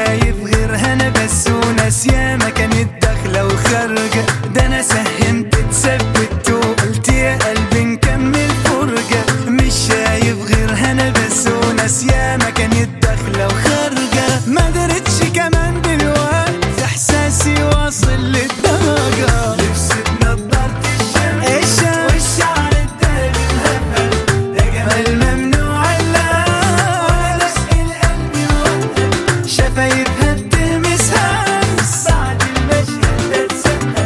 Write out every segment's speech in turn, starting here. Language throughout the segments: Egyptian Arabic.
شايف غيرها انا بس وناس ياما كانت داخله وخارجه ده انا ساهمت اتثبت وقلت يا قلبي نكمل فرجه مش شايف غيرها انا بس وناس ياما كانت داخله وخارجه ما درتش كمان دلوقتي احساسي واصل للدرجه لبست نضارة الشمس الشمس والشعر الداري الهبل ده جمال ممنوع لا ولا اسال قلبي وقتها شفايفها بتلمس همس بعد المشهد ده اتسقف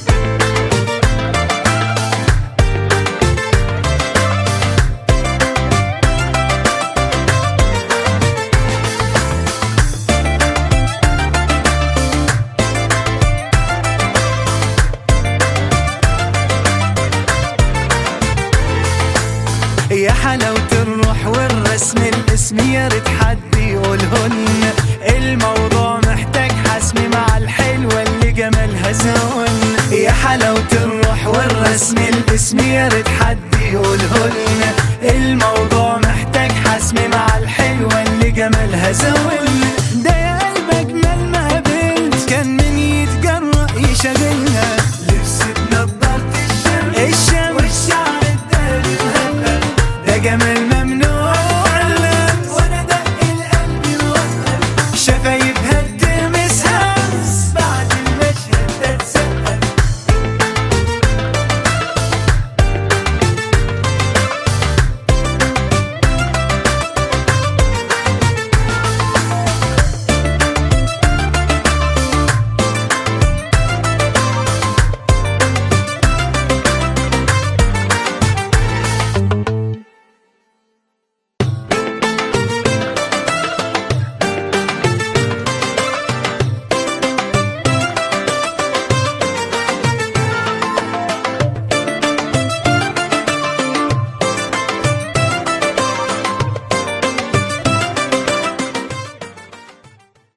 يا حلاوة الروح والرسم الاسم يا ريت حد يقولهن الموضوع محتاج حسم مع الحلوة اللي جمالها زون يا حلاوة الروح والرسم